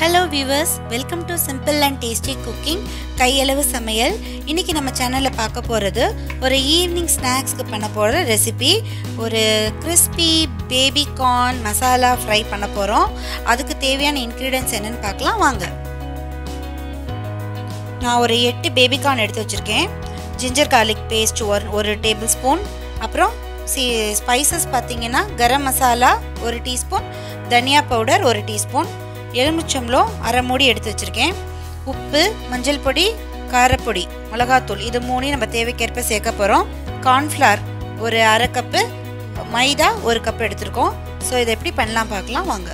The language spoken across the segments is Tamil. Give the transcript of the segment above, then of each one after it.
hello viewers welcome to simple and tasty cooking கையளவு சமையல் இன்றைக்கி நம்ம சேனலில் பார்க்க போகிறது ஒரு ஈவினிங் ஸ்நாக்ஸ்க்கு பண்ண போகிற ரெசிபி ஒரு crispy baby corn masala fry பண்ண போகிறோம் அதுக்கு தேவையான இன்க்ரீடியன்ஸ் என்னென்னு பார்க்கலாம் வாங்க நான் ஒரு எட்டு பேபி கார்ன் எடுத்து வச்சுருக்கேன் ஜிஞ்சர் கார்லிக் பேஸ்ட் ஒரு ஒரு டேபிள் ஸ்பூன் அப்புறம் சி ஸ்பைசஸ் பார்த்தீங்கன்னா கரம் மசாலா ஒரு டீஸ்பூன் தனியா பவுடர் ஒரு டீஸ்பூன் எலுமிச்சம்பளம் அரை மூடி எடுத்து வச்சுருக்கேன் உப்பு மஞ்சள் பொடி காரப்பொடி மிளகாத்தூள் இது மூணையும் நம்ம தேவைக்கேற்ப சேர்க்க போகிறோம் கார்ன்ஃப்ளவர் ஒரு அரை கப்பு மைதா ஒரு கப் எடுத்திருக்கோம் ஸோ இதை எப்படி பண்ணலாம் பார்க்கலாம் வாங்க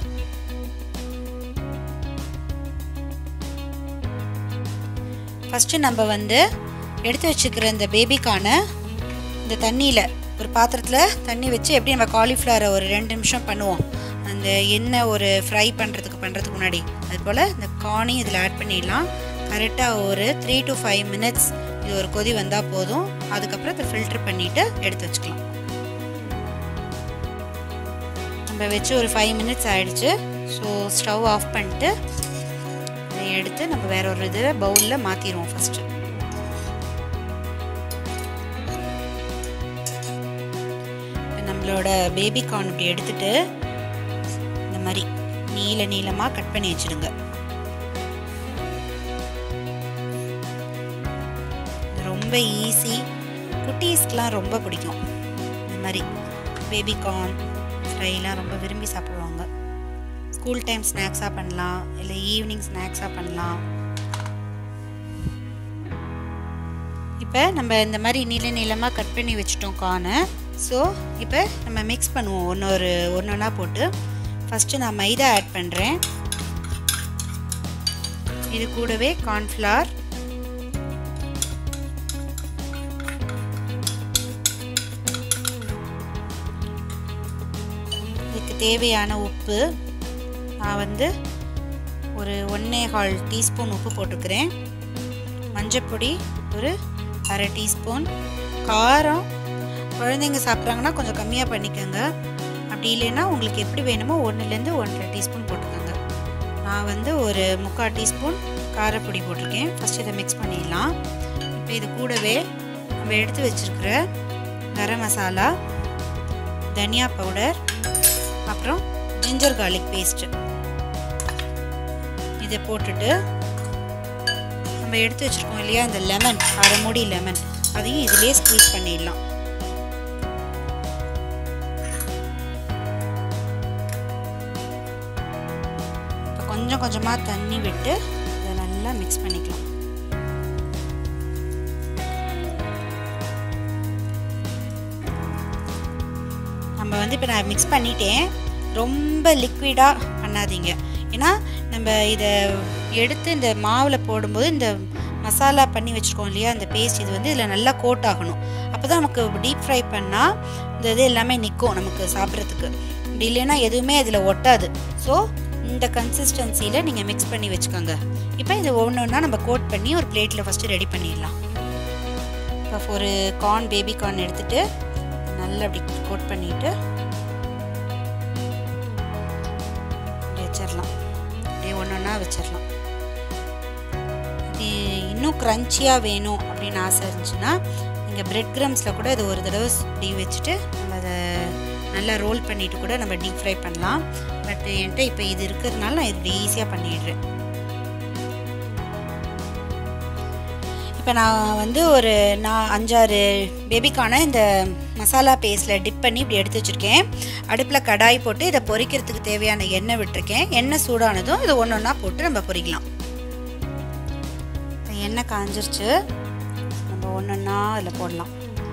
ஃபஸ்ட்டு நம்ம வந்து எடுத்து வச்சுக்கிற இந்த பேபிக்கான இந்த தண்ணியில் ஒரு பாத்திரத்தில் தண்ணி வச்சு எப்படி நம்ம காலிஃப்ளவரை ஒரு ரெண்டு நிமிஷம் பண்ணுவோம் அந்த எண்ணெய் ஒரு ஃப்ரை பண்ணுறதுக்கு பண்ணுறதுக்கு முன்னாடி அது போல் இந்த கார்னையும் இதில் ஆட் பண்ணிடலாம் கரெக்டாக ஒரு த்ரீ டு ஃபைவ் மினிட்ஸ் இது ஒரு கொதி வந்தால் போதும் அதுக்கப்புறம் இதை ஃபில்டர் பண்ணிவிட்டு எடுத்து வச்சுக்கலாம் நம்ம வச்சு ஒரு ஃபைவ் மினிட்ஸ் ஆகிடுச்சு ஸோ ஸ்டவ் ஆஃப் பண்ணிட்டு இதை எடுத்து நம்ம வேற ஒரு இதில் பவுலில் மாற்றிடுவோம் ஃபஸ்ட்டு நம்மளோட பேபி கார்ன் இப்படி எடுத்துட்டு இந்த மாதிரி நீல நீளமாக கட் பண்ணி வச்சுடுங்க ரொம்ப ஈஸி குட்டீஸ்க்கெலாம் ரொம்ப பிடிக்கும் இந்த மாதிரி பேபி கார்ன் ஃப்ரைலாம் ரொம்ப விரும்பி சாப்பிடுவாங்க ஸ்கூல் டைம் ஸ்நாக்ஸாக பண்ணலாம் இல்லை ஈவினிங் ஸ்நாக்ஸாக பண்ணலாம் இப்போ நம்ம இந்த மாதிரி நீள நீளமாக கட் பண்ணி வச்சுட்டோம் கார்னை ஸோ இப்போ நம்ம மிக்ஸ் பண்ணுவோம் ஒன்று ஒரு ஒன்று ஒன்றா போட்டு ஃபஸ்ட்டு நான் மைதா ஆட் பண்ணுறேன் இது கூடவே கார்ன்ஃப்ளவர் இதுக்கு தேவையான உப்பு நான் வந்து ஒரு ஒன்றே கால் டீஸ்பூன் உப்பு போட்டுக்கிறேன் மஞ்சப்பொடி ஒரு அரை டீஸ்பூன் காரம் குழந்தைங்க சாப்பிட்றாங்கன்னா கொஞ்சம் கம்மியாக பண்ணிக்கோங்க அப்படி இல்லைன்னா உங்களுக்கு எப்படி வேணுமோ ஒன்றுலேருந்து ஒன்றரை டீஸ்பூன் போட்டுக்கோங்க நான் வந்து ஒரு முக்கால் டீஸ்பூன் காரப்பொடி போட்டிருக்கேன் ஃபஸ்ட் இதை மிக்ஸ் பண்ணிடலாம் இப்போ இது கூடவே நம்ம எடுத்து வச்சுருக்கிற கரம் மசாலா தனியா பவுடர் அப்புறம் ஜிஞ்சர் கார்லிக் பேஸ்ட்டு இதை போட்டுட்டு நம்ம எடுத்து வச்சுருக்கோம் இல்லையா இந்த லெமன் அரை மூடி லெமன் அதையும் இதிலே ஸ்க்வீஸ் பண்ணிடலாம் இப்போ கொஞ்சம் கொஞ்சமாக தண்ணி விட்டு இதை நல்லா மிக்ஸ் பண்ணிக்கலாம் நம்ம வந்து இப்போ நான் மிக்ஸ் பண்ணிட்டேன் ரொம்ப லிக்விடாக பண்ணாதீங்க ஏன்னா நம்ம இதை எடுத்து இந்த மாவில் போடும்போது இந்த மசாலா பண்ணி வச்சுருக்கோம் இல்லையா அந்த பேஸ்ட் இது வந்து இதில் நல்லா கோட் ஆகணும் அப்போ தான் நமக்கு டீப் ஃப்ரை பண்ணால் இந்த இது எல்லாமே நிற்கும் நமக்கு சாப்பிட்றதுக்கு இப்படி இல்லைன்னா எதுவுமே இதில் ஒட்டாது ஸோ இந்த கன்சிஸ்டன்சியில் நீங்கள் மிக்ஸ் பண்ணி வச்சுக்கோங்க இப்போ இது ஒன்று ஒன்றா நம்ம கோட் பண்ணி ஒரு பிளேட்டில் ஃபஸ்ட்டு ரெடி பண்ணிடலாம் இப்போ ஒரு கார்ன் பேபி கார்ன் எடுத்துகிட்டு நல்லா அப்படி கோட் பண்ணிவிட்டு வச்சிடலாம் அப்படியே ஒன்று ஒன்றா வச்சிடலாம் இது இன்னும் க்ரன்ச்சியாக வேணும் அப்படின்னு ஆசை இருந்துச்சுன்னா நீங்கள் பிரெட் கிரம்ஸில் கூட இது ஒரு தடவை இப்படி வச்சுட்டு நம்ம அதை நல்லா ரோல் பண்ணிவிட்டு கூட நம்ம டீப் ஃப்ரை பண்ணலாம் பட் என்கிட்ட இப்போ இது இருக்கிறதுனால நான் இப்படி ஈஸியாக பண்ணிடுறேன் இப்போ நான் வந்து ஒரு நான் அஞ்சாறு பேபிக்கான இந்த மசாலா பேஸ்ட்டில் டிப் பண்ணி இப்படி எடுத்து வச்சுருக்கேன் அடுப்பில் கடாய் போட்டு இதை பொரிக்கிறதுக்கு தேவையான எண்ணெய் விட்டுருக்கேன் எண்ணெய் சூடானதும் இதை ஒன்று ஒன்றா போட்டு நம்ம பொரிக்கலாம் எண்ணெய் காஞ்சிருச்சு நம்ம ஒன்று ஒன்றா அதில் போடலாம்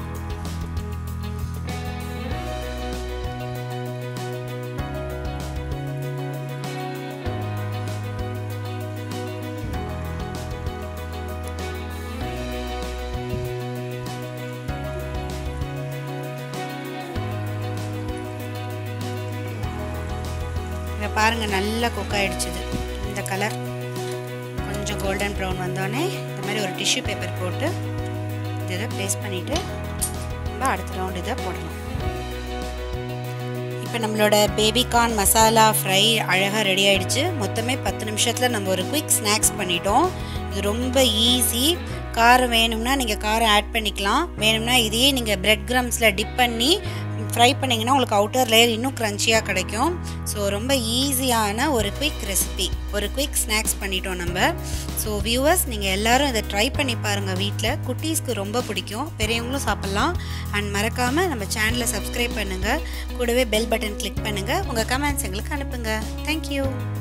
இங்கே பாருங்கள் நல்லா குக் ஆகிடுச்சுது இந்த கலர் கொஞ்சம் கோல்டன் ப்ரௌன் வந்தோடனே இந்த மாதிரி ஒரு டிஷ்யூ பேப்பர் போட்டு இதை ப்ளேஸ் பண்ணிவிட்டு நம்ம அடுத்த ரவுண்ட் இதை போடலாம் இப்போ நம்மளோட பேபிகார்ன் மசாலா ஃப்ரை அழகாக ரெடி ஆயிடுச்சு மொத்தமே பத்து நிமிஷத்தில் நம்ம ஒரு குயிக் ஸ்நாக்ஸ் பண்ணிட்டோம் இது ரொம்ப ஈஸி காரம் வேணும்னா நீங்கள் காரம் ஆட் பண்ணிக்கலாம் வேணும்னா இதையே நீங்கள் பிரெட் கிரம்ஸில் டிப் பண்ணி ஃப்ரை பண்ணிங்கன்னா உங்களுக்கு அவுட்டர் லேயர் இன்னும் க்ரன்ச்சியாக கிடைக்கும் ஸோ ரொம்ப ஈஸியான ஒரு குயிக் ரெசிபி ஒரு குயிக் ஸ்நாக்ஸ் பண்ணிட்டோம் நம்ம ஸோ வியூவர்ஸ் நீங்கள் எல்லோரும் இதை ட்ரை பண்ணி பாருங்கள் வீட்டில் குட்டீஸ்க்கு ரொம்ப பிடிக்கும் பெரியவங்களும் சாப்பிட்லாம் அண்ட் மறக்காமல் நம்ம சேனலை சப்ஸ்கிரைப் பண்ணுங்கள் கூடவே பெல் பட்டன் கிளிக் பண்ணுங்கள் உங்கள் கமெண்ட்ஸ் எங்களுக்கு அனுப்புங்க தேங்க்யூ